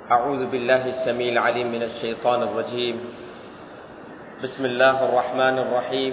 أعوذ بالله السميع العليم من الشيطان الرجيم بسم الله الرحمن الرحيم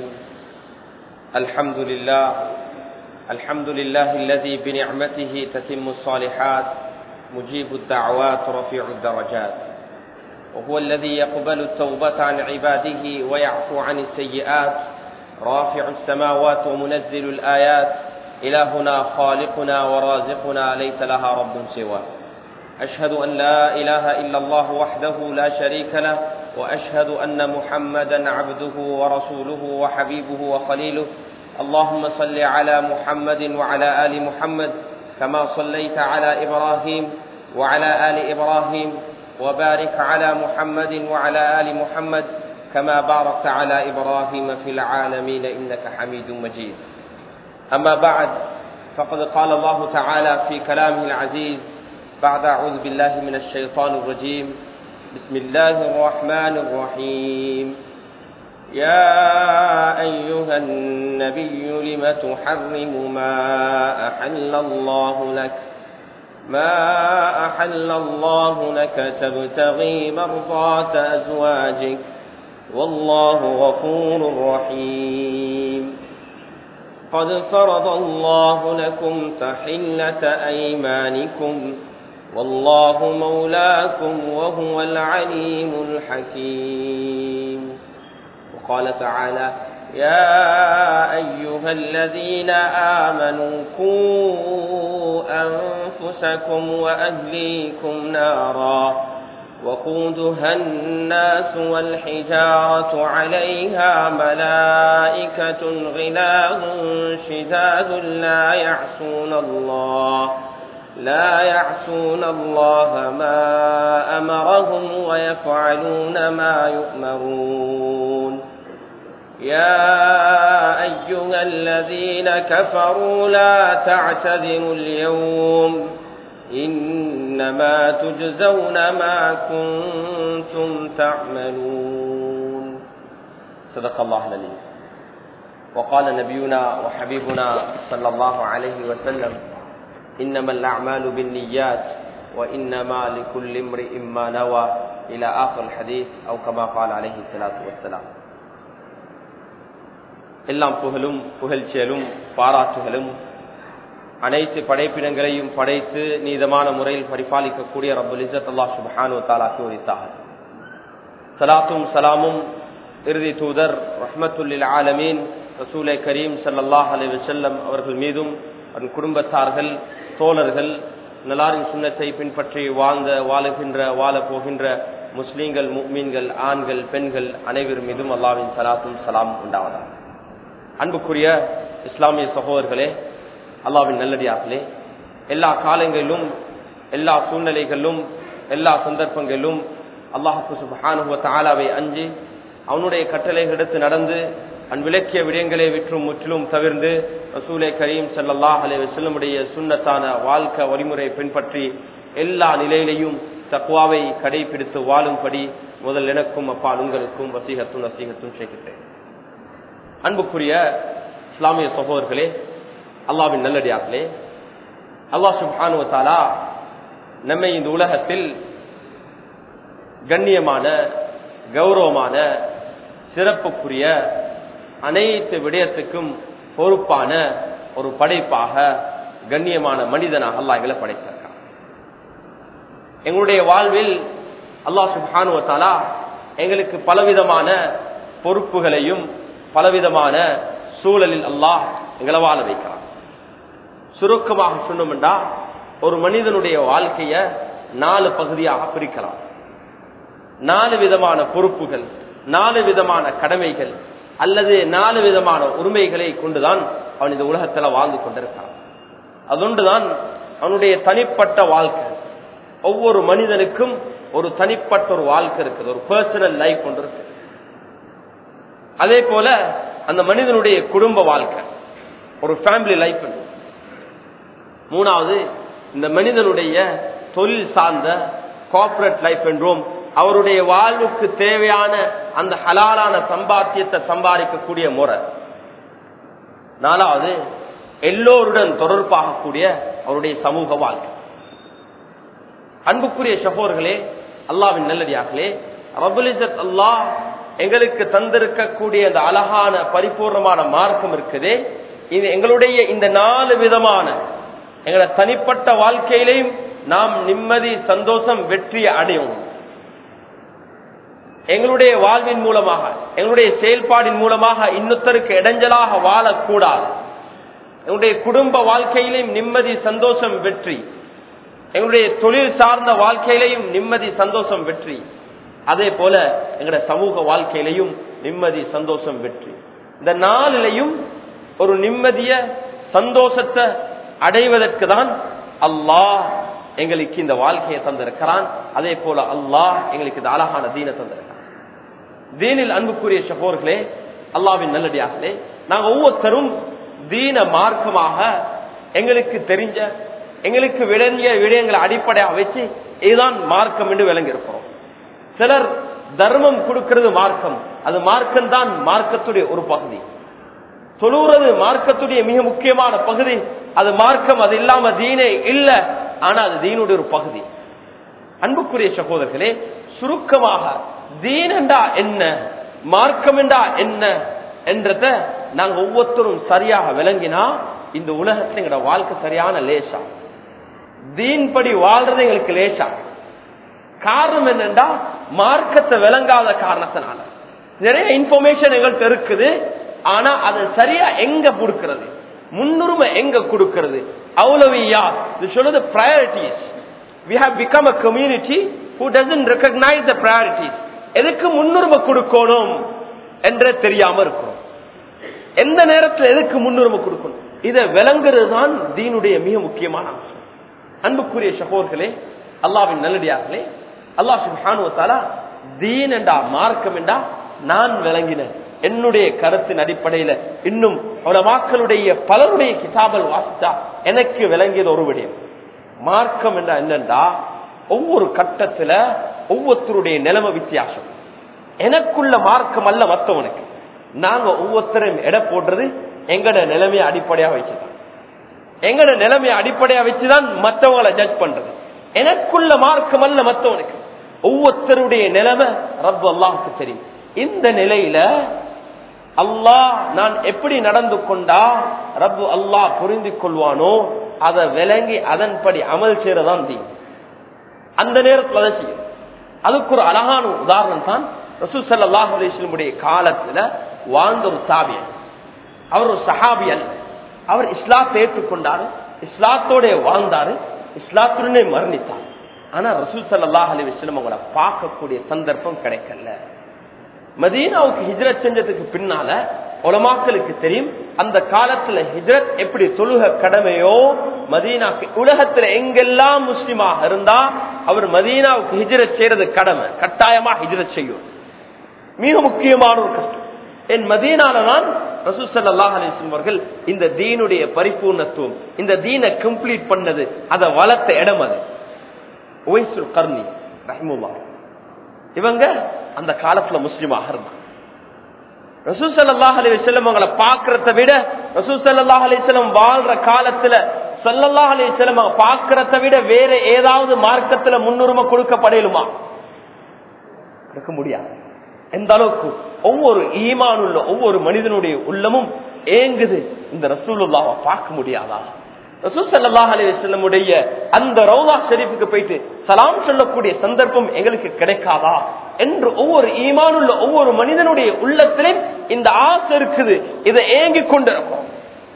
الحمد لله الحمد لله الذي بنعمته تتم الصالحات مجيب الدعوات رفيع الدرجات وهو الذي يقبل التوبة عن عباده ويعفو عن السيئات رافع السماوات ومنزل الآيات إلهنا خالقنا ورازقنا ليس لها رب سواه أشهد أن لا إله إلا الله وحده لا شريك له وأشهد أن محمدا عبده ورسوله وحبيبه وخليله اللهم صل على محمد وعلى آل محمد كما صليت على إبراهيم وعلى آل إبراهيم وبارك على محمد وعلى آل محمد كما باركت على إبراهيم في العالمين إنك حميد مجيد أما بعد فقد قال الله تعالى في كلامه العزيز بعد أعوذ بالله من الشيطان الرجيم بسم الله الرحمن الرحيم يا أيها النبي لم تحرم ما أحل الله لك ما أحل الله لك تبتغي مرضات أزواجك والله غفور رحيم قد فرض الله لكم تحلة أيمانكم والله مولاكم وهو العليم الحكيم وقال تعالى يا أيها الذين آمنوا قوا أنفسكم وأهليكم نارا وقودها الناس والحجارة عليها ملائكة غلاظ شداد لا يعصون الله لا يعصون الله ما أمرهم ويفعلون ما يؤمرون يا أيها الذين كفروا لا تعتذروا اليوم إنما تجزون ما كنتم تعملون صدق الله العليم وقال نبينا وحبيبنا صلى الله عليه وسلم إنما الأعمال بالنيات وإنما لكل امرئ ما نوى إلى آخر الحديث أو كما قال عليه الصلاة والسلام எல்லாம் புகழும் புகழ்ச்சியலும் பாராட்டுகளும் அனைத்து படைப்பினங்களையும் படைத்து நீதமான முறையில் பரிபாலிக்கக்கூடிய ரபுல் இசத் அல்லா சுபஹானு தாலாக்கு உரித்தாக சலாத்தும் சலாமும் இறுதி தூதர் ரஹமத்துல்லில் ஆலமீன் ரசூலை கரீம் சல்லாஹ் அலி வசல்லம் அவர்கள் மீதும் அதன் குடும்பத்தார்கள் தோழர்கள் நலாரின் சுண்ணத்தை பின்பற்றி வாழ்ந்த வாழுகின்ற வாழ போகின்ற முஸ்லீம்கள் முக்மீன்கள் ஆண்கள் பெண்கள் அனைவர் மீதும் அல்லாவின் சலாத்தும் சலாம் உண்டாவதாக அன்புக்குரிய இஸ்லாமிய சகோதரர்களே அல்லாவின் நல்லடியார்களே எல்லா காலங்களிலும் எல்லா சூழ்நிலைகளிலும் எல்லா சந்தர்ப்பங்களிலும் அல்லாஹு சுபானுவ தாலாவை அஞ்சு அவனுடைய கட்டளைகள் எடுத்து நடந்து அன் விளக்கிய விடயங்களை விற்றும் முற்றிலும் தவிர்ந்து ரசூலை கரீம் சல்லாஹ் அலே வசல்லமுடைய சுண்ணத்தான வாழ்க்கை வழிமுறை பின்பற்றி எல்லா நிலையிலையும் தக்குவாவை கடைபிடித்து வாழும்படி முதல் எனக்கும் அப்பால் உங்களுக்கும் வசீகத்தும் நசீகத்தும் சேர்க்கிறேன் அன்புக்குரிய இஸ்லாமிய சகோதரர்களே அல்லாவின் நல்லடியார்களே அல்லாஹ் சுபானுவத்தாலா நம்மை இந்த உலகத்தில் கண்ணியமான கௌரவமான சிறப்புக்குரிய அனைத்து விடயத்துக்கும் பொறுப்பான ஒரு படைப்பாக கண்ணியமான மனிதனாக அல்லா எங்களை படைத்திருக்கான் எங்களுடைய வாழ்வில் அல்லாஹ் சுபானுவத்தாலா எங்களுக்கு பலவிதமான பொறுப்புகளையும் பலவிதமான சூழலில் அல்லாஹ் எங்களை வாழ வைக்கிறான் சுருக்கமாக சொன்னோம்டா ஒரு மனிதனுடைய வாழ்க்கைய நாலு பகுதியாக பிரிக்கலாம் நாலு விதமான பொறுப்புகள் நாலு விதமான கடமைகள் அல்லது நாலு விதமான உரிமைகளை கொண்டுதான் அவன் இந்த உலகத்துல வாழ்ந்து கொண்டிருக்கான் அதொன்றுதான் அவனுடைய தனிப்பட்ட வாழ்க்கை ஒவ்வொரு மனிதனுக்கும் ஒரு தனிப்பட்ட ஒரு வாழ்க்கை இருக்குது ஒரு பர்சனல் லைஃப் ஒன்று இருக்கு அதே போல அந்த மனிதனுடைய குடும்ப வாழ்க்கை ஒரு ஃபேமிலி லைஃப் மூணாவது இந்த மனிதனுடைய தொழில் சார்ந்த கார்பரேட் லைஃப் என்றும் அவருடைய வாழ்வுக்கு தேவையான அந்த ஹலாலான சம்பாத்தியத்தை சம்பாதிக்கக்கூடிய முறை நாலாவது எல்லோருடன் தொடர்பாகக்கூடிய அவருடைய சமூக வாழ்க்கை அன்புக்குரிய சகோர்களே அல்லாவின் நல்லடியார்களே ரபுலிசத் அல்லாஹ் எங்களுக்கு தந்திருக்கக்கூடிய அந்த அழகான பரிபூர்ணமான மார்க்கம் இருக்குதே இது எங்களுடைய இந்த நாலு விதமான எங்களோட தனிப்பட்ட வாழ்க்கையிலையும் நாம் நிம்மதி சந்தோஷம் வெற்றி அடையும் எங்களுடைய வாழ்வின் மூலமாக எங்களுடைய செயல்பாடின் மூலமாக இன்னொருத்தருக்கு இடைஞ்சலாக வாழக்கூடாது எங்களுடைய குடும்ப வாழ்க்கையிலையும் நிம்மதி சந்தோஷம் வெற்றி எங்களுடைய தொழில் சார்ந்த வாழ்க்கையிலையும் நிம்மதி சந்தோஷம் வெற்றி அதே போல எங்களுடைய சமூக வாழ்க்கையிலையும் நிம்மதி சந்தோஷம் வெற்றி இந்த நாளிலையும் ஒரு நிம்மதிய சந்தோஷத்தை அடைவதற்கு தான் அல்லாஹ் எங்களுக்கு இந்த வாழ்க்கையை தந்திருக்கிறான் அதே போல அல்லாஹ் எங்களுக்கு இந்த அழகான தீனை தந்திருக்கிறான் தீனில் அன்புக்குரிய சகோர்களே அல்லாவின் நல்லடியார்களே நாங்கள் ஒவ்வொருத்தரும் தீன மார்க்கமாக எங்களுக்கு தெரிஞ்ச எங்களுக்கு விளங்கிய விடயங்களை அடிப்படையாக வச்சு இதுதான் மார்க்கம் என்று விளங்கி இருக்கிறோம் சிலர் தர்மம் கொடுக்கிறது மார்க்கம் அது மார்க்கம் தான் மார்க்கத்துடைய ஒரு பகுதி தொழுறது மார்க்கத்துடைய மிக முக்கியமான பகுதி அது மார்க்கம் அது இல்லாம தீனே இல்ல ஆனா அது தீனுடைய ஒரு பகுதி அன்புக்குரிய சகோதரர்களே சுருக்கமாக தீனண்டா என்ன மார்க்கம் என்றா என்ன என்றத நாங்க ஒவ்வொருத்தரும் சரியாக விளங்கினா இந்த உலகத்துல எங்களோட வாழ்க்கை சரியான லேசா தீன் படி வாழ்றது எங்களுக்கு லேசா காரணம் என்னண்டா மார்க்கத்தை விளங்காத காரணத்தினால நிறைய இன்ஃபர்மேஷன் எங்கள்கிட்ட இருக்குது ஆனா அது சரியா எங்க கொடுக்கிறது முன்னுரிமை எங்க கொடுக்கிறது அவ்வளவியா இது சொல்றது priorities we have become a community who doesn't recognize the priorities எதுக்கு முன்னுரிமை கொடுக்கணும் என்றே தெரியாம இருக்கிறோம் எந்த நேரத்தில் எதுக்கு முன்னுரிமை கொடுக்கணும் இதை விளங்குறது தான் தீனுடைய மிக முக்கியமான அம்சம் அன்புக்குரிய சகோதர்களே அல்லாவின் நல்லடியார்களே அல்லாஹ் சுல்ஹானுவத்தாலா தீன் என்றா மார்க்கம் என்றா நான் விளங்கினேன் என்னுடைய கருத்தின் அடிப்படையில இன்னும் மக்களுடைய பலருடைய கிதாபல் வாசித்தா எனக்கு விளங்கியது ஒரு விடயம் மார்க்கம் என்றா என்னண்டா ஒவ்வொரு கட்டத்துல ஒவ்வொருத்தருடைய நிலைமை வித்தியாசம் எனக்குள்ள மார்க்கம் அல்ல மத்தவனுக்கு நாங்க ஒவ்வொருத்தரையும் எடை போடுறது எங்கட நிலைமையை அடிப்படையா வச்சுதான் எங்கட நிலைமையை அடிப்படையா வச்சுதான் மத்தவங்களை ஜட்ஜ் பண்றது எனக்குள்ள மார்க்கம் அல்ல மத்தவனுக்கு ஒவ்வொருத்தருடைய நிலைமை ரப்பு அல்லாஹுக்கு தெரியும் இந்த நிலையில அல்லாஹ் நான் எப்படி நடந்து கொண்டா ரப்பு அல்லாஹ் புரிந்து கொள்வானோ அதை விளங்கி அதன்படி அமல் செய்யறதான் தீ அந்த நேரத்தில் அதை செய்யும் அதுக்கு ஒரு அழகான உதாரணம் தான் ரசூல் சல்லாஹ் அலிஸ்லமுடைய காலத்துல வாழ்ந்த ஒரு தாபியன் அவர் ஒரு சஹாபியல் அவர் இஸ்லாத்தை ஏற்றுக்கொண்டாரு இஸ்லாத்தோட வாழ்ந்தாரு இஸ்லாத்துடனே மரணித்தார் ஆனா ரசூல் சல்லாஹ் அலி வஸ்லம் அவங்கள பார்க்கக்கூடிய சந்தர்ப்பம் கிடைக்கல மதீனாவுக்கு ஹிஜ்ரத் செஞ்சதுக்கு பின்னால உலமாக்களுக்கு தெரியும் அந்த காலத்துல ஹிஜ்ரத் எப்படி தொழுக கடமையோ மதீனாக்கு உலகத்துல எங்கெல்லாம் முஸ்லிமாக இருந்தா அவர் மதீனாவுக்கு ஹிஜ்ரத் செய்யறது கடமை கட்டாயமா ஹிஜ்ரத் செய்யும் மிக முக்கியமான ஒரு கஷ்டம் என் மதீனால தான் ரசூசல்லாஹ் அலிஸ்லம் அவர்கள் இந்த தீனுடைய பரிபூர்ணத்துவம் இந்த தீனை கம்ப்ளீட் பண்ணது அதை வளர்த்த இடம் அது ஒய்சுல் கர்ணி ரஹிமுல்லா இவங்க அந்த காலத்துல முஸ்லிமாக இருந்தாங்க ரசூல் சல்லாஹ் அலி வல்லம் அவங்களை பாக்குறத விட ரசூல் சல்லாஹ் அலிஸ்லம் வாழ்ற காலத்துல சல்லல்லாஹ் அலிஸ்லம் பாக்குறத விட வேற ஏதாவது மார்க்கத்துல முன்னுரிமை கொடுக்கப்படையலுமா கொடுக்க முடியாது எந்த அளவுக்கு ஒவ்வொரு ஈமானுள்ள ஒவ்வொரு மனிதனுடைய உள்ளமும் ஏங்குது இந்த ரசூலுல்லாவை பார்க்க முடியாதா ரசூல் சல்லாஹ் அலி வல்லமுடைய அந்த ரவுதா ஷெரீஃபுக்கு போயிட்டு சலாம் சொல்லக்கூடிய சந்தர்ப்பம் எங்களுக்கு கிடைக்காதா என்று ஒவ்வொரு ஈமானுள்ள ஒவ்வொரு மனிதனுடைய உள்ளத்திலும் இந்த ஆசை இருக்குது இதை ஏங்கி கொண்டிருக்கும்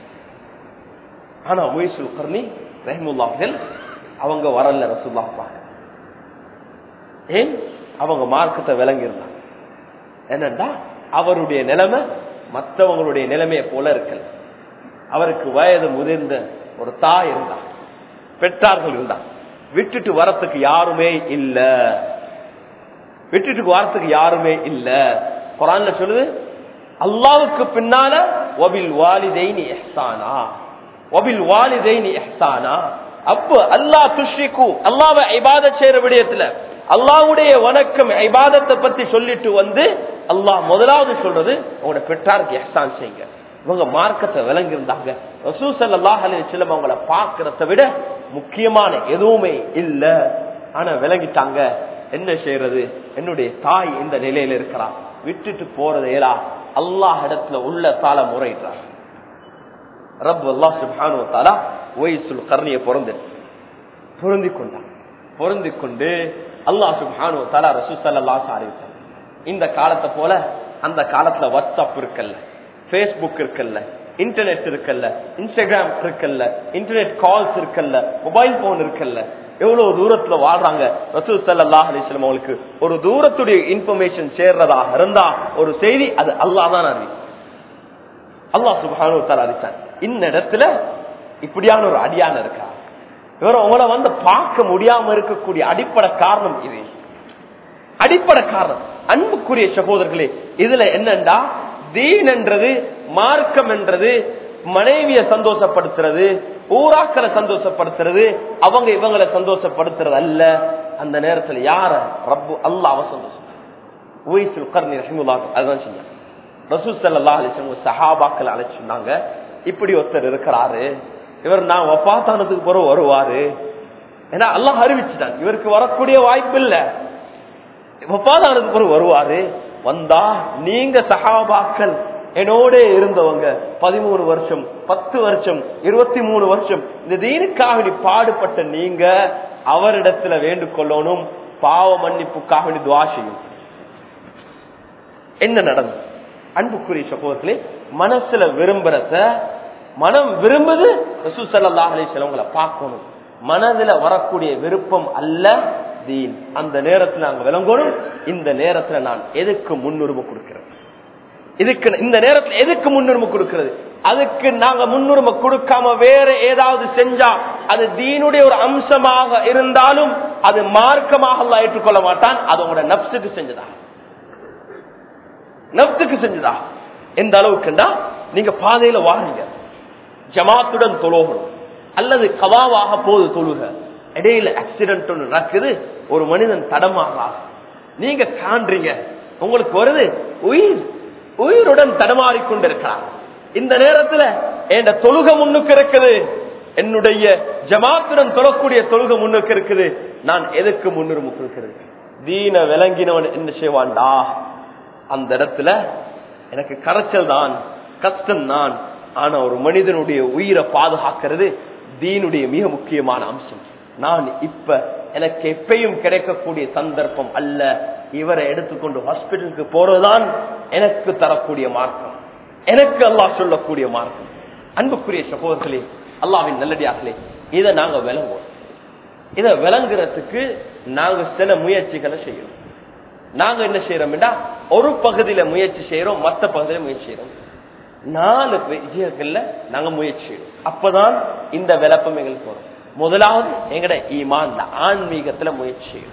ஆனா முயசுல் கர்ணி ரஹிமுல்லாஹில் அவங்க வரல ரசூல்லா பார்க்க ஏன் அவங்க மார்க்கத்தை விளங்கியிருந்தாங்க என்னண்டா அவருடைய நிலைமை மற்றவங்களுடைய நிலைமையை போல இருக்கல அவருக்கு வயது முதிர்ந்த ஒரு தாய் இருந்தா பெற்றார்கள் இருந்தா விட்டுட்டு வரத்துக்கு யாருமே இல்ல விட்டுட்டு வரத்துக்கு யாருமே இல்ல குரான்ல சொல்லுது அல்லாவுக்கு பின்னால ஒபில் வாலிதைனி எஹ்சானா ஒபில் வாலிதைனி எஹ்சானா அப்ப அல்லாஹ் துஷ்ரிக்கு அல்லாவை ஐபாத செய்யற விடயத்துல அல்லாவுடைய வணக்கம் ஐபாதத்தை பத்தி சொல்லிட்டு வந்து அல்லாஹ் முதலாவது சொல்றது உங்களோட பெற்றாருக்கு எஹ்சான் செய்யுங்க இவங்க மார்க்கத்தை விளங்கி இருந்தாங்க ரசூசல்லாஹ் அலி செல்லம் அவங்கள பாக்குறத விட முக்கியமான எதுவுமே இல்ல ஆனா விளங்கிட்டாங்க என்ன செய்யறது என்னுடைய தாய் இந்த நிலையில இருக்கிறான் விட்டுட்டு போறது ஏலா அல்லாஹ் இடத்துல உள்ள தாள முறையிட்டார் ரப் அல்லா சுபானு தாலா ஒய்சுல் கர்ணிய பிறந்து பொருந்தி கொண்டான் பொருந்தி கொண்டு அல்லாஹ் சுபானு தாலா ரசூசல்லா அறிவிச்சான் இந்த காலத்தை போல அந்த காலத்துல வாட்ஸ்அப் இருக்கல்ல பேஸ்புக் இருக்கல்ல இன்டர்நெட் இருக்கல்ல இன்ஸ்டாகிராம் இருக்கல்ல இன்டர்நெட் கால்ஸ் இருக்கல்ல மொபைல் போன் இருக்கல்ல எவ்வளவு தூரத்துல வாழ்றாங்க ரசூல் சல்லாஹ் அலிஸ்லாம் அவங்களுக்கு ஒரு தூரத்துடைய இன்ஃபர்மேஷன் சேர்றதாக இருந்தா ஒரு செய்தி அது அல்லாஹ் தான் அறிவி அல்லாஹ் சுபானு அறிவிச்சான் இந்த இடத்துல இப்படியான ஒரு அடியான இருக்கா இவர் உங்களை வந்து பார்க்க முடியாம இருக்கக்கூடிய அடிப்படை காரணம் இது அடிப்படை காரணம் அன்புக்குரிய சகோதரர்களே இதுல என்னண்டா தீன் என்றது மார்க்கம் என்றது மனைவிய சந்தோஷப்படுத்துறது ஊராக்களை சந்தோஷப்படுத்துறது அவங்க இவங்களை சந்தோஷப்படுத்துறது அல்ல அந்த நேரத்தில் யார ரப்பு அல்லாவ சந்தோஷம் உயிசுல் கர்ணி ரஹிமுல்லா அதுதான் சொன்னாங்க ரசூ சல்லா அலிசன் சஹாபாக்கள் அழைச்சிருந்தாங்க இப்படி ஒருத்தர் இருக்கிறாரு இவர் நான் ஒப்பாத்தானதுக்கு பிறகு வருவாரு ஏன்னா அல்லாஹ் அறிவிச்சுட்டாங்க இவருக்கு வரக்கூடிய வாய்ப்பு இல்ல ஒப்பாதானதுக்கு பிறகு வருவாரு வந்தா நீங்க சஹாபாக்கள் என்னோட இருந்தவங்க பதிமூணு வருஷம் பத்து வருஷம் இருபத்தி மூணு வருஷம் இந்த தீனுக்காக பாடுபட்ட நீங்க அவரிடத்துல வேண்டுகொள்ளணும் பாவ மன்னிப்புக்காக துவா செய்யும் என்ன நடந்தது அன்புக்குரிய சகோதரர்களே மனசுல விரும்புறத மனம் விரும்புது ரசூசல்லா அலிஸ்வங்களை பார்க்கணும் மனதுல வரக்கூடிய விருப்பம் அல்ல தீன் அந்த நேரத்தில் நாங்க விளங்கணும் இந்த நேரத்துல நான் எதுக்கு முன்னுரிமை கொடுக்கிறேன் இதுக்கு இந்த நேரத்தில் எதுக்கு முன்னுரிமை கொடுக்கிறது அதுக்கு நாங்க முன்னுரிமை கொடுக்காம வேற ஏதாவது செஞ்சா அது தீனுடைய ஒரு அம்சமாக இருந்தாலும் அது மார்க்கமாக ஏற்றுக்கொள்ள மாட்டான் அது உங்களோட நப்சுக்கு செஞ்சதா நப்சுக்கு செஞ்சதா எந்த அளவுக்குண்டா நீங்க பாதையில வாங்க ஜமாத்துடன் தொழுகணும் அல்லது கவாவாக போது தொழுக இடையில ஆக்சிடென்ட் ஒன்று நடக்குது ஒரு மனிதன் தடமாக நீங்க காண்றீங்க உங்களுக்கு வருது உயிர் உயிருடன் தடமாறி கொண்டிருக்கிறார் இந்த நேரத்துல என் தொழுக முன்னுக்கு இருக்குது என்னுடைய ஜமாத்துடன் தொழக்கூடிய தொழுக முன்னுக்கு இருக்குது நான் எதுக்கு முன்னுரிமை கொடுக்கிறது தீன விளங்கினவன் என்ன செய்வான்டா அந்த இடத்துல எனக்கு கரைச்சல் தான் கஷ்டம் தான் ஆனா ஒரு மனிதனுடைய உயிரை பாதுகாக்கிறது தீனுடைய மிக முக்கியமான அம்சம் நான் இப்ப எனக்கு எப்பயும் கிடைக்கக்கூடிய சந்தர்ப்பம் அல்ல இவரை எடுத்துக்கொண்டு ஹாஸ்பிட்டலுக்கு போறதுதான் எனக்கு தரக்கூடிய மார்க்கம் எனக்கு அல்லாஹ் சொல்லக்கூடிய மார்க்கம் அன்புக்குரிய சகோதரர்களே அல்லாவின் நல்லடியார்களே இதை நாங்க விளங்குவோம் இதை விளங்குறதுக்கு நாங்க சில முயற்சிகளை செய்யறோம் நாங்க என்ன செய்யறோம்டா ஒரு பகுதியில முயற்சி செய்யறோம் மற்ற பகுதியில முயற்சி செய்யறோம் நாலு விஷயங்கள்ல நாங்க முயற்சி செய்யறோம் அப்பதான் இந்த விளப்பம் எங்களுக்கு வரும் முதலாவது எங்கட ஈமான் ஆன்மீகத்துல முயற்சி செய்யணும்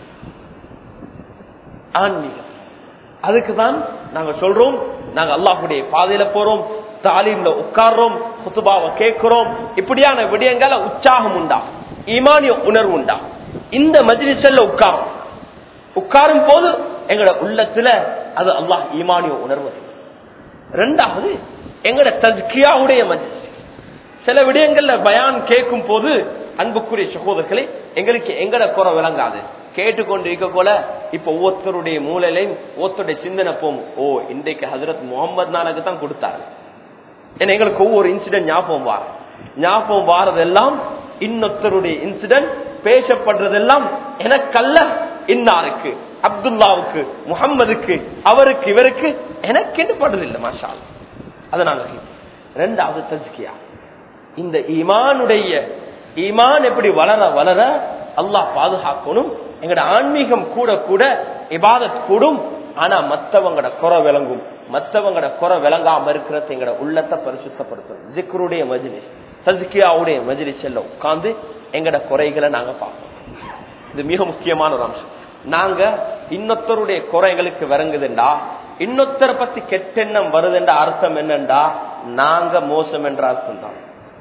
ஆன்மீகம் அதுக்குதான் நாங்க சொல்றோம் நாங்க அல்லாஹுடைய பாதையில போறோம் தாலீம்ல உட்கார்றோம் குத்துபாவை கேட்கிறோம் இப்படியான விடயங்கள உற்சாகம் உண்டா ஈமானிய உணர்வு உண்டா இந்த மஜ்லிசல்ல உட்காரும் உட்காரும் போது எங்கட உள்ளத்துல அது அல்லாஹ் ஈமானிய உணர்வு ரெண்டாவது எங்கட தஸ்கியாவுடைய மஜ்லிஸ் சில விடயங்கள்ல பயான் கேட்கும் போது அன்புக்குரிய சகோதரர்களே எங்களுக்கு எங்கட குறை விளங்காது கேட்டுக்கொண்டு இருக்க போல இப்ப ஒவ்வொருத்தருடைய மூலையிலையும் ஒருத்தருடைய சிந்தனை போம் ஓ இன்றைக்கு ஹசரத் முகமது நானுக்கு தான் கொடுத்தாரு ஏன்னா எங்களுக்கு ஒவ்வொரு இன்சிடென்ட் ஞாபகம் வார ஞாபகம் வாரதெல்லாம் இன்னொருத்தருடைய இன்சிடென்ட் பேசப்படுறதெல்லாம் எனக்கல்ல இன்னாருக்கு அப்துல்லாவுக்கு முகம்மதுக்கு அவருக்கு இவருக்கு எனக்கு என்ன படுறதில்லை மாஷா அதை நாங்க ரெண்டாவது தஜ்கியா இந்த ஈமானுடைய ஈமான் எப்படி வளர வளர அல்லாஹ் பாதுகாக்கணும் எங்கட ஆன்மீகம் கூட கூட இபாதத் கூடும் ஆனா மத்தவங்கட குறை விளங்கும் மத்தவங்கட குறை விளங்காம இருக்கிறது எங்கட உள்ளத்தை பரிசுத்தப்படுத்தும் ஜிக்ருடைய மஜ்லிஸ் சஜ்கியாவுடைய மஜ்லிஸ் எல்லாம் உட்கார்ந்து எங்கட குறைகளை நாங்க பார்ப்போம் இது மிக முக்கியமான ஒரு அம்சம் நாங்க இன்னொருத்தருடைய குறைகளுக்கு விளங்குதுண்டா இன்னொருத்தரை பத்தி கெட்டெண்ணம் வருதுன்ற அர்த்தம் என்னண்டா நாங்க மோசம் என்ற அர்த்தம் தான்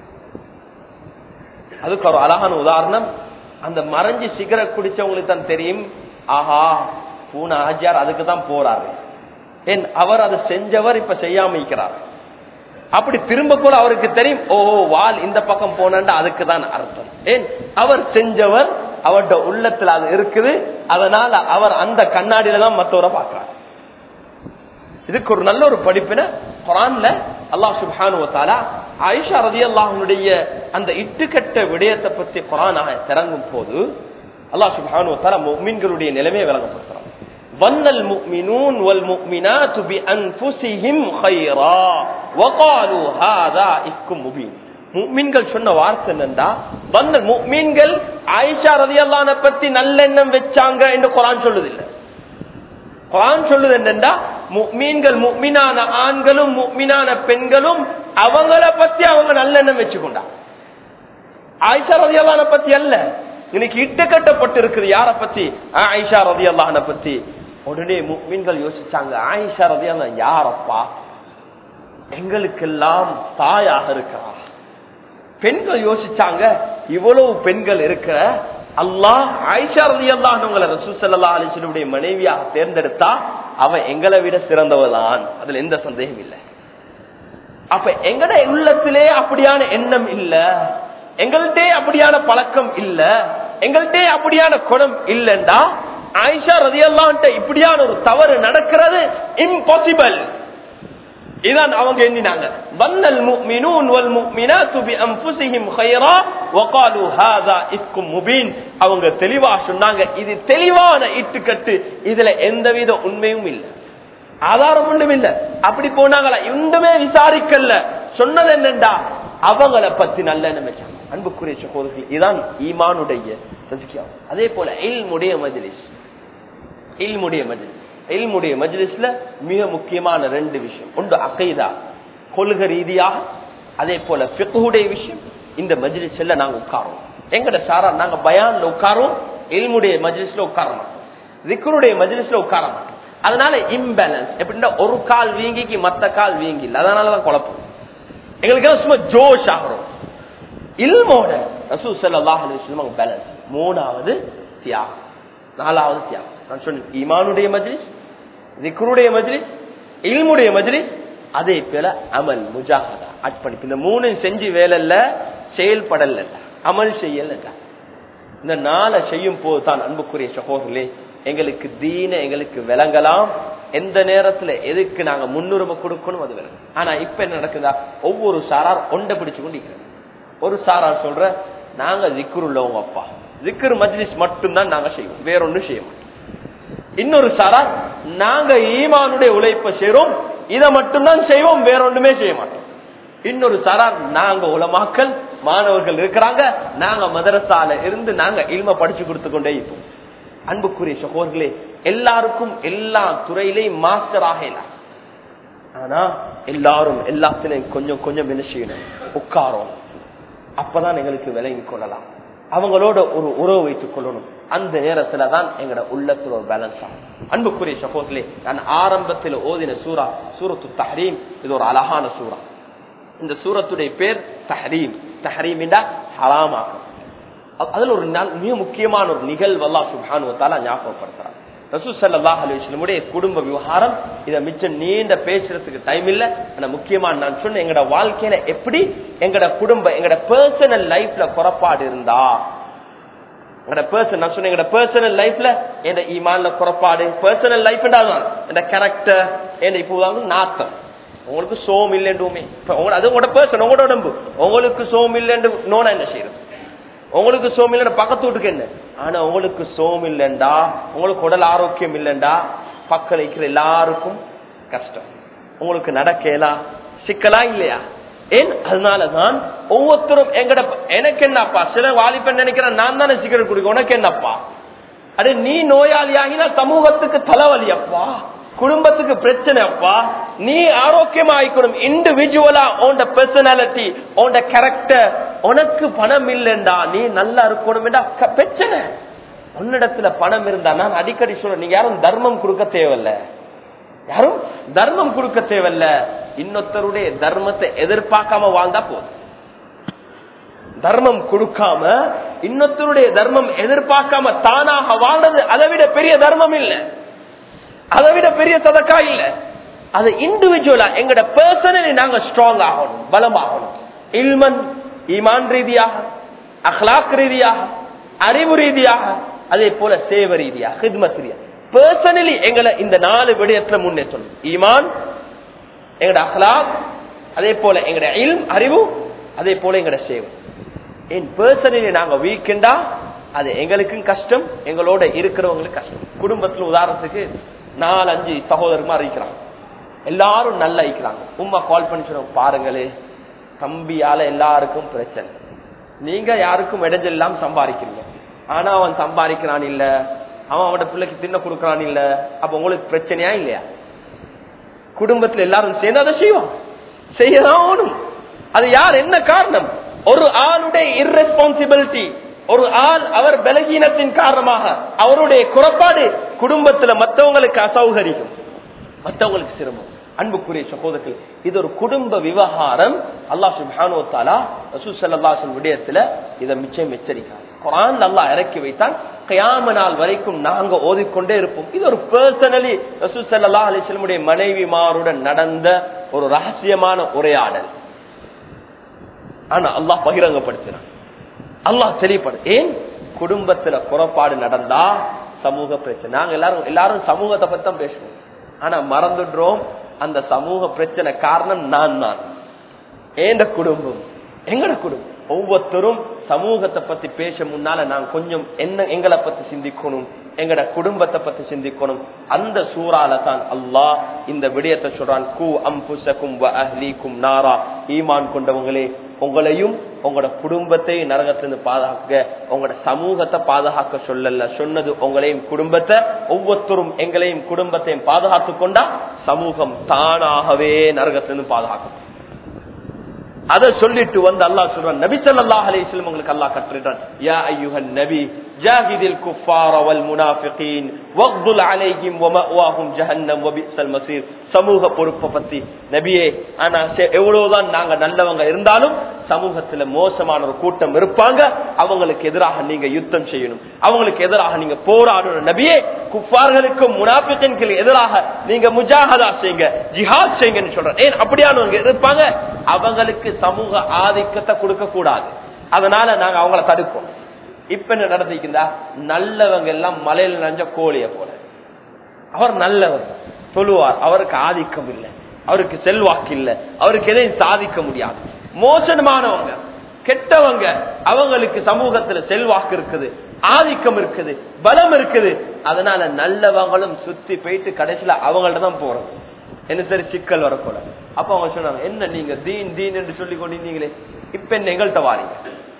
அதுக்கு ஒரு அழகான உதாரணம் அந்த மறைஞ்சு சிகரெட் குடிச்சவங்களுக்கு தான் தெரியும் ஆஹா பூனா ஆஜியார் அதுக்கு தான் போறாரு ஏன் அவர் அதை செஞ்சவர் இப்ப செய்யாம இருக்கிறார் அப்படி திரும்ப கூட அவருக்கு தெரியும் ஓ வால் இந்த பக்கம் போனா அதுக்கு தான் அர்த்தம் ஏன் அவர் செஞ்சவர் அவர்ட உள்ளத்துல அது இருக்குது அதனால அவர் அந்த கண்ணாடியில தான் மற்றவரை பார்க்கிறார் இதுக்கு ஒரு நல்ல ஒரு படிப்பின குரான்ல அல்லாஹ் சுப்ஹானு தாலா ஆயிஷா ரதி அல்லாஹனுடைய அந்த இட்டுக்கட்ட விடயத்தை பத்தி குரானாக திறங்கும் போது அல்லாஹ் சுப்ஹானு தாலா முக்மீன்களுடைய நிலைமையை விளங்கப்படுத்துறான் வன்னல் முக்மினூன் வல் முக்மினாத்து பி அன்ஃபுஸிஹிம் கைரா வகாலு ஹாதா இக்கும் முபீன் முக்மீன்கள் சொன்ன வார்த்தை என்னண்டா வந்த முக்மீன்கள் ஆயிஷா ரதியல்லான பத்தி நல்லெண்ணம் வச்சாங்க என்று குரான் சொல்லுதில்லை குரான் சொல்லுது என்னண்டா முக்மீன்கள் முக்மினான ஆண்களும் முக்மினான பெண்களும் அவங்கள பத்தி அவங்க நல்லெண்ணம் வச்சுக்கொண்டா ஆயிஷா ரதியல்லான பத்தி அல்ல இன்னைக்கு இட்டு கட்டப்பட்டிருக்குது யார பத்தி ஆயிஷா ரதியல்லான பத்தி உடனே முக்மீன்கள் யோசிச்சாங்க ஆயிஷா ரதியல்லா யாரப்பா எங்களுக்கெல்லாம் தாயாக இருக்கிறா பெண்கள் யோசிச்சாங்க இவ்வளவு பெண்கள் இருக்கிற அல்லாஹ் ஆயிஷா ரதி அல்லாஹங்களை ரசூசல்லா அலிசனுடைய மனைவியாக தேர்ந்தெடுத்தா அவன் எங்களை விட சிறந்தவதான் அதுல எந்த சந்தேகம் இல்லை அப்ப எங்கட உள்ளத்திலே அப்படியான எண்ணம் இல்ல எங்கள்கிட்ட அப்படியான பழக்கம் இல்ல எங்கள்கிட்ட அப்படியான குணம் இல்லைண்டா ஆயிஷா ரதி அல்லான்ட்ட இப்படியான ஒரு தவறு நடக்கிறது இம்பாசிபிள் இதான் அவங்க எண்ணினாங்க வன்னல் முஃமினூன் வல் முஃமினாத்து பி அன்ஃபுஸிஹிம் கைரா வகாலு ஹாதா இக்கும் முபீன் அவங்க தெளிவா சொன்னாங்க இது தெளிவான இட்டுக்கட்டு இதுல எந்தவித உண்மையும் இல்லை ஆதாரம் ஒன்றும் இல்ல அப்படி போனாங்களா இன்னுமே விசாரிக்கல சொன்னது என்னண்டா அவங்கள பத்தி நல்ல நினைச்சாங்க அன்புக்குரிய சகோதரர்கள் இதான் ஈமானுடைய தஸ்கியாகும் அதே போல இல்முடைய மஜ்லிஸ் இல்முடைய மஜ்லிஸ் இல்முடைய மஜ்லிஸ்ல மிக முக்கியமான ரெண்டு விஷயம் ஒன்று அகைதா கொள்கை ரீதியாக அதே போல பிக்குடைய விஷயம் இந்த மஜ்லிஸ்ல நாங்க உட்காரோம் எங்கட சாரா நாங்க பயான்ல உட்காரோம் இல்முடைய மஜ்லிஸ்ல உட்கார மாட்டோம் திக்கருடைய மஜ்லிஸ்ல உட்கார மாட்டோம் அதனால இம்பேலன்ஸ் எப்படின்னா ஒரு கால் வீங்கிக்கு மத்த கால் வீங்கி இல்லை அதனாலதான் குழப்பம் எங்களுக்கு சும்மா ஜோஷ் ஆகிறோம் இல்மோட ரசூ சல்லாஹ் அலுவலம் பேலன்ஸ் மூணாவது தியாகம் நாலாவது தியாகம் நான் சொன்னேன் ஈமானுடைய மஜ்லிஸ் திக்ருடைய மஜ்லிஸ் இல்முடைய மஜ்லிஸ் அதே போல அமல் முஜாஹதா அர்ப்பணிப்பு இந்த மூணு செஞ்சு வேலைல்ல செயல்படல அமல் செய்யல இந்த நாளை செய்யும் போது தான் அன்புக்குரிய சகோதரர்களே எங்களுக்கு தீன எங்களுக்கு விளங்கலாம் எந்த நேரத்துல எதுக்கு நாங்க முன்னுரிமை கொடுக்கணும் அது விளங்கும் ஆனா இப்ப என்ன நடக்குதா ஒவ்வொரு சாரார் ஒண்டை பிடிச்சு கொண்டு ஒரு சாரார் சொல்ற நாங்க ஜிக்ரு உள்ளவங்க அப்பா ஜிக்ரு மஜ்லிஸ் மட்டும்தான் நாங்க செய்வோம் வேற ஒன்றும் செய்ய மாட்டோம் இன்னொரு சாரா நாங்க ஈமானுடைய உழைப்ப செய்யறோம் இதை மட்டும்தான் செய்வோம் வேற ஒன்றுமே செய்ய மாட்டோம் இன்னொரு சாரா நாங்க உலமாக்கல் மாணவர்கள் இருக்கிறாங்க நாங்க மதரசால இருந்து நாங்க இல்ம படிச்சு கொடுத்து கொண்டே இருப்போம் அன்புக்குரிய சகோதரர்களே எல்லாருக்கும் எல்லா துறையிலையும் மாஸ்டர் ஆகலாம் ஆனா எல்லாரும் எல்லாத்திலையும் கொஞ்சம் கொஞ்சம் என்ன செய்யணும் உட்காரோம் அப்பதான் எங்களுக்கு விளங்கி கொள்ளலாம் அவங்களோட ஒரு உறவு வைத்துக் கொள்ளணும் அந்த நேரத்துல தான் எங்களோட உள்ளத்துல ஒரு பேலன்ஸ் ஆகும் அன்புக்குரிய சகோதரே நான் ஆரம்பத்தில் ஓதின சூரா சூரத்து தஹரீம் இது ஒரு அழகான சூறா இந்த சூரத்துடைய பேர் தஹரீம் தஹரீமிண்டா ஹராமாகும் அதுல ஒரு மிக முக்கியமான ஒரு நிகழ்வு அல்லா சுபானுவத்தால ஞாபகப்படுத்துறாங்க ரசூசல்லாஹ் அலுவலமுடைய குடும்ப விவகாரம் இதை மிச்சம் நீண்ட பேசுறதுக்கு டைம் இல்ல ஆனா முக்கியமான நான் சொன்ன எங்கட வாழ்க்கையில எப்படி எங்கட குடும்ப எங்கட பர்சனல் லைஃப்ல குறப்பாடு இருந்தா எங்கட பர்சன் நான் சொன்ன எங்கட பர்சனல் லைஃப்ல என் ஈமான்ல குறப்பாடு பர்சனல் லைஃப் என் கேரக்டர் என் இப்போ நாத்தம் உங்களுக்கு சோம் இல்லைன்றுமே அது உங்களோட பர்சன் உங்களோட உடம்பு உங்களுக்கு சோம் இல்லைன்னு நோனா என்ன செய்யறது உங்களுக்கு சோம் இல்லைன்னா பக்கத்து வீட்டுக்கு என்ன ஆனா உங்களுக்கு சோம் இல்லைண்டா உங்களுக்கு உடல் ஆரோக்கியம் இல்லைண்டா பக்கம் வைக்கிற எல்லாருக்கும் கஷ்டம் உங்களுக்கு நடக்கலாம் சிக்கலா இல்லையா ஏன் அதனாலதான் ஒவ்வொருத்தரும் எங்கட எனக்கு என்னப்பா சில வாலிபன் நினைக்கிறேன் நான் தானே சிகரெட் குடிக்க உனக்கு என்னப்பா அடே நீ நோயாளியாகினா சமூகத்துக்கு தலைவலி அப்பா குடும்பத்துக்கு பிரச்சனை அப்பா நீ ஆரோக்கியமா ஆயிக்கணும் இண்டிவிஜுவலா உண்ட பர்சனாலிட்டி உண்ட கேரக்டர் உனக்கு பணம் இல்லைண்டா நீ நல்லா இருக்கணும் பிரச்சனை உன்னிடத்துல பணம் இருந்தா நான் அடிக்கடி சொல்றேன் நீங்க யாரும் தர்மம் கொடுக்க தேவையில்ல யாரும் தர்மம் கொடுக்க தேவையில்ல இன்னொருத்தருடைய தர்மத்தை எதிர்பார்க்காம வாழ்ந்தா போதும் தர்மம் கொடுக்காம இன்னொருத்தருடைய தர்மம் எதிர்பார்க்காம தானாக வாழ்றது அதை விட பெரிய தர்மம் இல்லை அதை விட பெரிய சதக்கா இல்ல அது இண்டிவிஜுவலா எங்கட பர்சனலி நாங்க ஸ்ட்ராங் ஆகணும் பலம் ஆகணும் இல்மன் ஈமான் ரீதியாக அஹ்லாக் ரீதியாக அறிவு ரீதியாக அதே போல சேவ ரீதியாக ஹித்மத் ரீதியா பர்சனலி எங்களை இந்த நாலு விடயத்துல முன்னேற்றணும் ஈமான் எங்கட அஹ்லாக் அதே போல எங்கட இல்ம் அறிவு அதே போல எங்கட சேவை என் பர்சனலி நாங்க வீக்கெண்டா அது எங்களுக்கும் கஷ்டம் எங்களோட இருக்கிறவங்களுக்கு கஷ்டம் குடும்பத்துல உதாரணத்துக்கு நாலு அஞ்சு சகோதரமா இருக்கிறாங்க எல்லாரும் நல்லா இருக்கிறாங்க உமா கால் பண்ணி சொல்லுவோம் பாருங்களே தம்பியால எல்லாருக்கும் பிரச்சனை நீங்க யாருக்கும் இடைஞ்சல் இல்லாம சம்பாதிக்கிறீங்க ஆனா அவன் சம்பாதிக்கிறான் இல்ல அவன் அவனோட பிள்ளைக்கு தின்ன கொடுக்கறான் இல்ல அப்ப உங்களுக்கு பிரச்சனையா இல்லையா குடும்பத்துல எல்லாரும் சேர்ந்து அதை செய்வோம் செய்யணும் அது யார் என்ன காரணம் ஒரு ஆளுடைய irresponsibility ஒரு ஆள் அவர் பலகீனத்தின் காரணமாக அவருடைய குறைபாடு குடும்பத்துல மற்றவங்களுக்கு அசௌகரியம் மற்றவங்களுக்கு சிரமம் அன்புக்குரிய சகோதரர்கள் இது ஒரு குடும்ப விவகாரம் அல்லாஹ் சுப்ஹானு தாலா ரசூல் ஸல்லல்லாஹு அலைஹி விடயத்துல இதை மிச்சம் எச்சரிக்காது குர்ஆன் அல்லாஹ் இறக்கி வைத்தான் கியாம நாள் வரைக்கும் நாங்க ஓதிக்கொண்டே இருப்போம் இது ஒரு பர்சனலி ரசூல் ஸல்லல்லாஹு அலைஹி வஸல்லமுடைய மனைவிமாருடன் நடந்த ஒரு ரகசியமான உரையாடல் ஆனா அல்லாஹ் பகிரங்கப்படுத்தினான் அல்லாஹ் தெளிப்படு ஏன் குடும்பத்துல குறைபாடு நடந்தா சமூக பிரச்சனை நாங்க எல்லாரும் எல்லாரும் சமூகத்தை பத்தி தான் பேசுவோம் ஆனா மறந்துடுறோம் அந்த சமூக பிரச்சனை காரணம் நான் தான் ஏண்ட குடும்பம் எங்கட குடும்பம் ஒவ்வொருத்தரும் சமூகத்தை பத்தி பேச முன்னால நான் கொஞ்சம் என்ன எங்களை பத்தி சிந்திக்கணும் எங்கட குடும்பத்தை பத்தி சிந்திக்கணும் அந்த சூறால தான் அல்லாஹ் இந்த விடயத்தை சொல்றான் கு அம்புசக்கும் வ அஹ்லீக்கும் நாரா ஈமான் கொண்டவங்களே உங்களையும் உங்களோட குடும்பத்தை நரகத்திலிருந்து பாதுகாக்க உங்களோட சமூகத்தை பாதுகாக்க சொல்லல சொன்னது உங்களையும் குடும்பத்தை ஒவ்வொருத்தரும் எங்களையும் குடும்பத்தையும் பாதுகாத்து கொண்டா சமூகம் தானாகவே நரகத்திலிருந்து பாதுகாக்கும் அதை சொல்லிட்டு வந்து அல்லாஹ் சொல்றான் நபி ஸல்லல்லாஹு அலைஹி வஸல்லம் உங்களுக்கு அல்லாஹ் கற்றுறான் யா அய்யுஹன் நபி ஜாஹிதில் குஃபார வல் முனாஃபிகீன் வக்துல் அலைஹிம் வமஅவாஹும் ஜஹன்னம் வபிஸல் மஸீர் சமூக பொறுப்பை பத்தி நபியே ஆனா செ- எவ்வளவுதான் நாங்க நல்லவங்க இருந்தாலும் சமூகத்துல மோசமான ஒரு கூட்டம் இருப்பாங்க அவங்களுக்கு எதிராக நீங்க யுத்தம் செய்யணும் அவங்களுக்கு எதிராக நீங்க போராடணும் நபியே குஃபார்களுக்கும் முனாபிக்கன்களுக்கு எதிராக நீங்க முஜாஹதா செய்யுங்க ஜிஹாத் செய்யுங்கன்னு சொல்றேன் ஏன் அப்படியானவங்க இருப்பாங்க அவங்களுக்கு சமூக ஆதிக்கத்தை கொடுக்க கூடாது அதனால நாங்க அவங்கள தடுப்போம் இப்ப என்ன நடந்திருக்குதா நல்லவங்க எல்லாம் மலையில நஞ்ச கோழிய போல அவர் நல்லவர் சொல்லுவார் அவருக்கு ஆதிக்கம் இல்லை அவருக்கு செல்வாக்கு இல்லை அவருக்கு எதையும் சாதிக்க முடியாது மோசமானவங்க கெட்டவங்க அவங்களுக்கு சமூகத்துல செல்வாக்கு இருக்குது ஆதிக்கம் இருக்குது பலம் இருக்குது அதனால நல்லவங்களும் சுத்தி போயிட்டு கடைசியில அவங்கள்ட்ட தான் போறது என்ன சரி சிக்கல் வரக்கூட அப்ப அவங்க சொன்னாங்க என்ன நீங்க தீன் தீன் என்று சொல்லி கொண்டிருந்தீங்களே இப்ப என்ன எங்கள்கிட்ட வாரீங்க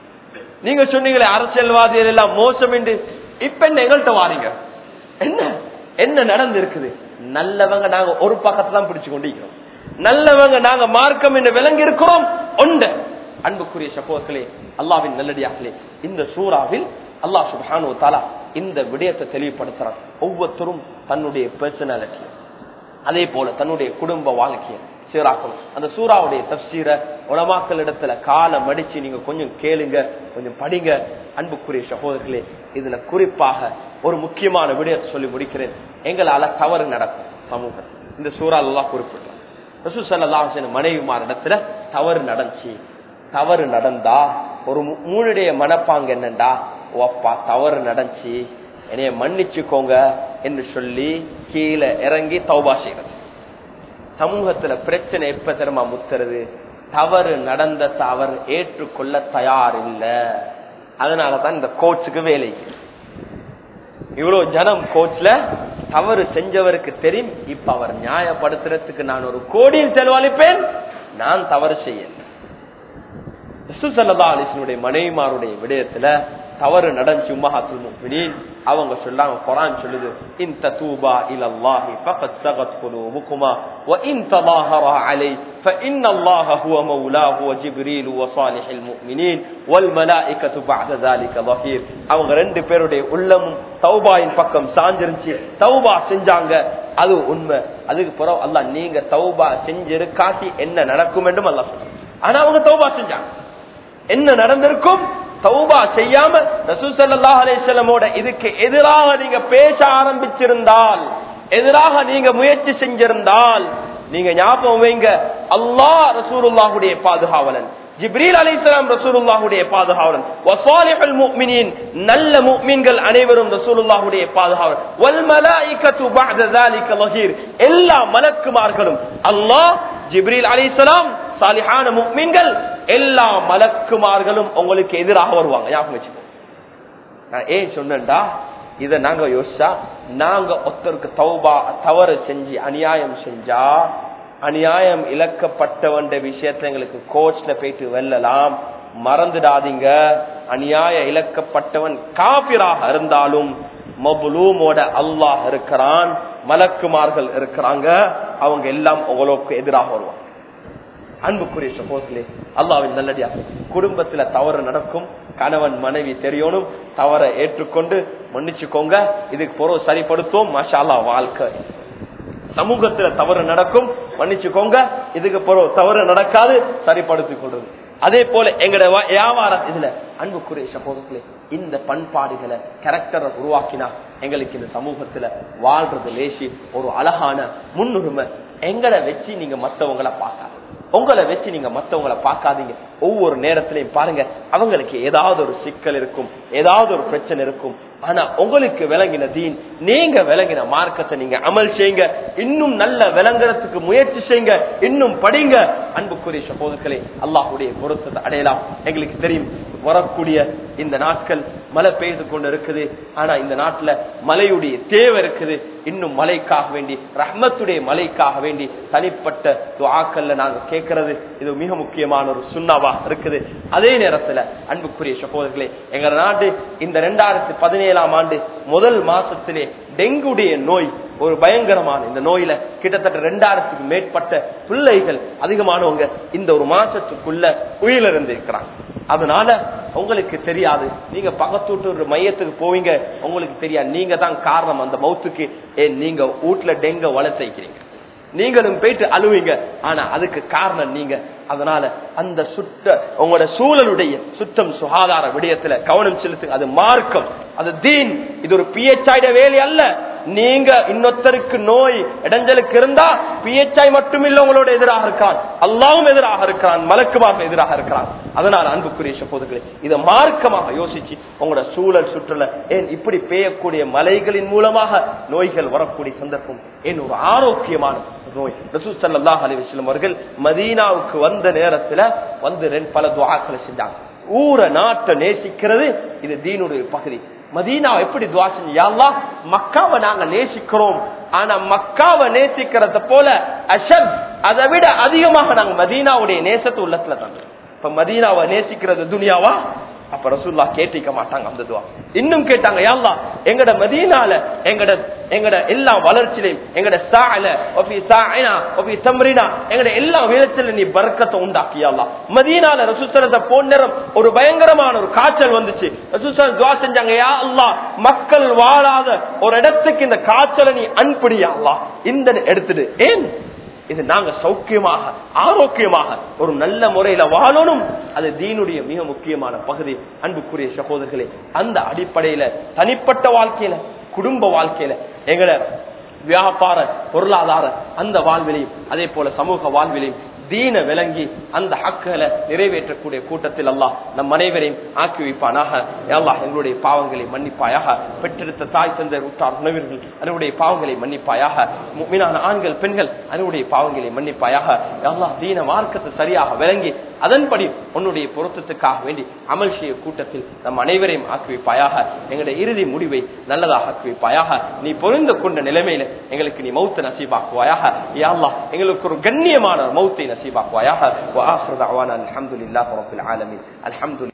நீங்க சொன்னீங்களே அரசியல்வாதிகள் எல்லாம் மோசம் என்று இப்ப என்ன எங்கள்கிட்ட வாரீங்க என்ன என்ன நடந்து இருக்குது நல்லவங்க நாங்க ஒரு பக்கத்துல தான் பிடிச்சு கொண்டிருக்கிறோம் நல்லவங்க நாங்க மார்க்கம் என்று விளங்கி இருக்கிறோம் ஒன்று அன்புக்குரிய சகோதரர்களே அல்லாவின் நல்லடியார்களே இந்த சூறாவில் அல்லாஹ் சுப்ஹானு தாலா இந்த விடயத்தை தெளிவுபடுத்துறான் ஒவ்வொருத்தரும் தன்னுடைய பர்சனாலிட்டி அதே போல தன்னுடைய குடும்ப வாழ்க்கையை சீராக்கணும் அந்த சூறாவுடைய தப்சீர உலமாக்கள் இடத்துல காலை மடிச்சு நீங்க கொஞ்சம் கேளுங்க கொஞ்சம் படிங்க அன்புக்குரிய சகோதரர்களே இதுல குறிப்பாக ஒரு முக்கியமான விடயத்தை சொல்லி முடிக்கிறேன் எங்களால தவறு நடக்கும் சமூகம் இந்த சூறால் எல்லாம் குறிப்பிடுறோம் ரசூசல்லாஹின் மனைவிமார் இடத்துல தவறு நடந்துச்சு தவறு நடந்தா ஒரு மூ- மூணுடைய மனப்பாங்க என்னண்டா ஓ அப்பா தவறு நடந்துச்சு என்னைய மன்னிச்சுக்கோங்க என்று சொல்லி கீழே இறங்கி தௌபா செய்யறது சமூகத்துல பிரச்சனை எப்ப தெரியுமா முத்துறது தவறு நடந்த அவர் ஏற்றுக்கொள்ள தயார் இல்ல அதனாலதான் இந்த கோட்ஸுக்கு வேலை இவ்வளவு ஜனம் கோட்ஸ்ல தவறு செஞ்சவருக்கு தெரியும் இப்ப அவர் நியாயப்படுத்துறதுக்கு நான் ஒரு கோடியில் செலவழிப்பேன் நான் தவறு செய்யல ரசூலுல்லாஹி அலைஹி வஸல்லுடைய மனைவிமாருடைய விடயத்துல தவறு நடந்துச்சு உம்மஹாத்துல் முஃமினீன் அவங்க சொல்லாங்க குர்ஆன் சொல்லுது இன் ததூபா இலல்லாஹி ஃபகத் சகத் குலூபுகுமா வ இன் ததாஹரா அலைஹி فإن الله هو مولاه وجبريل وصالح المؤمنين والملائكة بعد ذلك ظهير அவங்க ரெண்டு பேருடைய உள்ளமும் தௌபாயின் பக்கம் சாஞ்சிருந்துச்சு தௌபா செஞ்சாங்க அது உண்மை அதுக்கு பிறகு அல்லாஹ் நீங்க தௌபா செஞ்சிருக்காட்டி என்ன நடக்கும் என்றும் அல்லாஹ் சொல்றாங்க ஆனா அவங்க தௌபா செஞ்சாங்க என்ன நடந்திருக்கும் தௌபா செய்யாம ரசூசல்லாஹ் அலிஸ்லமோட இதுக்கு எதிராக நீங்க பேச ஆரம்பிச்சிருந்தால் எதிராக நீங்க முயற்சி செஞ்சிருந்தால் நீங்க ஞாபகம் வைங்க அல்லாஹ் ரசூலுல்லாஹுடைய பாதுகாவலன் ஜிப்ரீல் அலைஹிஸ்ஸலாம் ரசூலுல்லாஹுடைய பாதுகாவலன் வஸாலிஹுல் முஃமினீன் நல்ல முஃமின்கள் அனைவரும் ரசூலுல்லாஹுடைய பாதுகாவலன் வல் மலாயிகத்து பஅத ذلك லஹீர் எல்லா மலக்குமார்களும் அல்லாஹ் ஜிப்ரீல் அலைஹிஸ்ஸலாம் சாலிஹான முஃமின்கள் எல்லா மலக்குமார்களும் உங்களுக்கு எதிராக வருவாங்க ஞாபகம் வச்சுக்கோ நான் ஏன் சொன்னேன்டா இத நாங்க யோசிச்சா நாங்க ஒருத்தருக்கு தௌபா தவறு செஞ்சு அநியாயம் செஞ்சா அநியாயம் இழக்கப்பட்டவன் விஷயத்தை எங்களுக்கு கோச்ல போயிட்டு வெல்லலாம் மறந்துடாதீங்க அநியாய இழக்கப்பட்டவன் காபிராக இருந்தாலும் மபுலூமோட அல்லாஹ் இருக்கிறான் மலக்குமார்கள் இருக்கிறாங்க அவங்க எல்லாம் உங்களுக்கு எதிராக வருவாங்க அன்புக்குரிய சகோதரே அல்லாவின் நல்லடியா குடும்பத்துல தவறு நடக்கும் கணவன் மனைவி தெரியணும் தவறை ஏற்றுக்கொண்டு மன்னிச்சுக்கோங்க இதுக்கு பொருள் சரிப்படுத்தும் மாஷா அல்லாஹ் வாழ்க்கை சமூகத்துல தவறு நடக்கும் மன்னிச்சுக்கோங்க இதுக்கு பொருள் தவறு நடக்காது சரிப்படுத்திக் கொள்றது அதே போல எங்கட வா- வியாபாரம் இதுல அன்புக்குரிய சகோதரர்களே இந்த பண்பாடுகளை கேரக்டரை உருவாக்கினா எங்களுக்கு இந்த சமூகத்துல வாழ்றது லேசி ஒரு அழகான முன்னுரிமை எங்களை வச்சு நீங்க மத்தவங்களை பார்க்காது உங்களை வச்சு நீங்க மத்தவங்களை பார்க்காதீங்க ஒவ்வொரு நேரத்திலையும் பாருங்க அவங்களுக்கு ஏதாவது ஒரு சிக்கல் இருக்கும் ஏதாவது ஒரு பிரச்சனை இருக்கும் ஆனா உங்களுக்கு விளங்கின தீன் நீங்க விளங்கின மார்க்கத்தை நீங்க அமல் செய்யுங்க இன்னும் நல்ல விளங்குறதுக்கு முயற்சி செய்யுங்க இன்னும் படிங்க அன்புக்குரிய சகோதரர்களே அல்லாஹுடைய பொருத்தத்தை அடையலாம் எங்களுக்கு தெரியும் வரக்கூடிய இந்த நாட்கள் மழை பெய்து கொண்டு இருக்குது ஆனா இந்த நாட்டுல மழையுடைய தேவை இருக்குது இன்னும் மழைக்காக வேண்டி ரஹ்மத்துடைய மழைக்காக வேண்டி தனிப்பட்ட துஆக்கள்ல நாங்க கேட்கறது இது மிக முக்கியமான ஒரு சுண்ணாவா இருக்குது அதே நேரத்துல அன்புக்குரிய சகோதரர்களே எங்க நாடு இந்த ரெண்டாயிரத்தி பதினேழாம் ஆண்டு முதல் மாசத்திலே டெங்குடைய நோய் ஒரு பயங்கரமான இந்த நோயில கிட்டத்தட்ட ரெண்டாயிரத்துக்கு மேற்பட்ட பிள்ளைகள் அதிகமானவங்க இந்த ஒரு மாசத்துக்குள்ள உயிரிழந்திருக்கிறாங்க அதனால உங்களுக்கு தெரியாது நீங்க பக்கத்தூட்டு ஒரு மையத்துக்கு போவீங்க உங்களுக்கு தெரியாது நீங்க தான் காரணம் அந்த மௌத்துக்கு ஏன் நீங்க வீட்டுல டெங்க வளர்த்திக்கிறீங்க நீங்களும் போயிட்டு அழுவீங்க ஆனா அதுக்கு காரணம் நீங்க அதனால அந்த சுத்த உங்களோட சூழலுடைய சுத்தம் சுகாதார விடயத்துல கவனம் செலுத்து அது மார்க்கம் அது தீன் இது ஒரு பிஎச்ஐட வேலை அல்ல நீங்க இன்னொருத்தருக்கு நோய் இடைஞ்சலுக்கு இருந்தா பிஎச்ஐ மட்டும் இல்ல உங்களோட எதிராக இருக்கான் அல்லாவும் எதிராக இருக்கிறான் மலக்குமாக எதிராக இருக்கிறான் அதனால அன்புக்குரிய சகோதரர்களே இதை மார்க்கமாக யோசிச்சு உங்களோட சூழல் சுற்றுல ஏன் இப்படி பெய்யக்கூடிய மலைகளின் மூலமாக நோய்கள் வரக்கூடிய சந்தர்ப்பம் ஏன் ஒரு ஆரோக்கியமான நோய் ரசூல் ஸல்லல்லாஹு அலைஹி வஸல்லம் அவர்கள் மதீனாவுக்கு வந்த நேரத்துல வந்து ரெண்டு பல துஆக்களை செஞ்சாங்க ஊரை நாட்டை நேசிக்கிறது இது தீனுடைய பகுதி மதீனா எப்படி துவா செஞ்சு யா அல்லாஹ் மக்காவை நாங்க நேசிக்கிறோம் ஆனா மக்காவை நேசிக்கிறத போல அஷத் அதை விட அதிகமாக நாங்க மதீனாவுடைய நேசத்தை உள்ளத்துல தந்தோம் இப்ப மதீனாவை நேசிக்கிறது துனியாவா அப்ப ரசூல்லா கேட்டிக்க மாட்டாங்க அந்த துவா இன்னும் கேட்டாங்க யாழ்லா எங்கட மதீனால எங்கட எங்கட எல்லா வளர்ச்சியிலையும் எங்கட சால ஒபி சாயினா ஒபி தம்ரினா எங்கட எல்லா விதத்துல நீ பறக்கத்தை உண்டாக்கியாலா மதீனால ரசூசரத்தை போன்றரம் ஒரு பயங்கரமான ஒரு காய்ச்சல் வந்துச்சு ரசூசரன் துவா செஞ்சாங்க யா அல்லா மக்கள் வாழாத ஒரு இடத்துக்கு இந்த காய்ச்சலை நீ அன்புடியா அல்லா இந்த எடுத்துடு ஏன் இது நாங்க சௌக்கியமாக ஆரோக்கியமாக ஒரு நல்ல முறையில வாழணும் அது தீனுடைய மிக முக்கியமான பகுதி அன்புக்குரிய சகோதரர்களே அந்த அடிப்படையில தனிப்பட்ட வாழ்க்கையில குடும்ப வாழ்க்கையில எங்களை வியாபார பொருளாதார அந்த வாழ்விலையும் அதே போல சமூக வாழ்விலையும் தீன விளங்கி அந்த ஹக்குகளை நிறைவேற்றக்கூடிய கூட்டத்தில் அல்லாஹ் நம் அனைவரையும் ஆக்கி வைப்பானாக அல்லாஹ் எங்களுடைய பாவங்களை மன்னிப்பாயாக பெற்றெடுத்த தாய் தந்தை உற்றார் உணவர்கள் அதனுடைய பாவங்களை மன்னிப்பாயாக மீனான ஆண்கள் பெண்கள் அதனுடைய பாவங்களை மன்னிப்பாயாக அல்லாஹ் தீன மார்க்கத்தை சரியாக விளங்கி அதன்படி உன்னுடைய பொருத்தத்துக்காக வேண்டி அமல் செய்ய கூட்டத்தில் நம் அனைவரையும் ஆக்கி வைப்பாயாக எங்களுடைய இறுதி முடிவை நல்லதாக ஆக்கி வைப்பாயாக நீ பொருந்த கொண்ட நிலைமையில எங்களுக்கு நீ மௌத்த நசீபாக்குவாயாக யா அல்லாஹ் எங்களுக்கு ஒரு கண்ணியமான மௌத்தை நசீபாக்குவாயாக وآخر دعوانا الحمد لله رب العالمين الحمد لله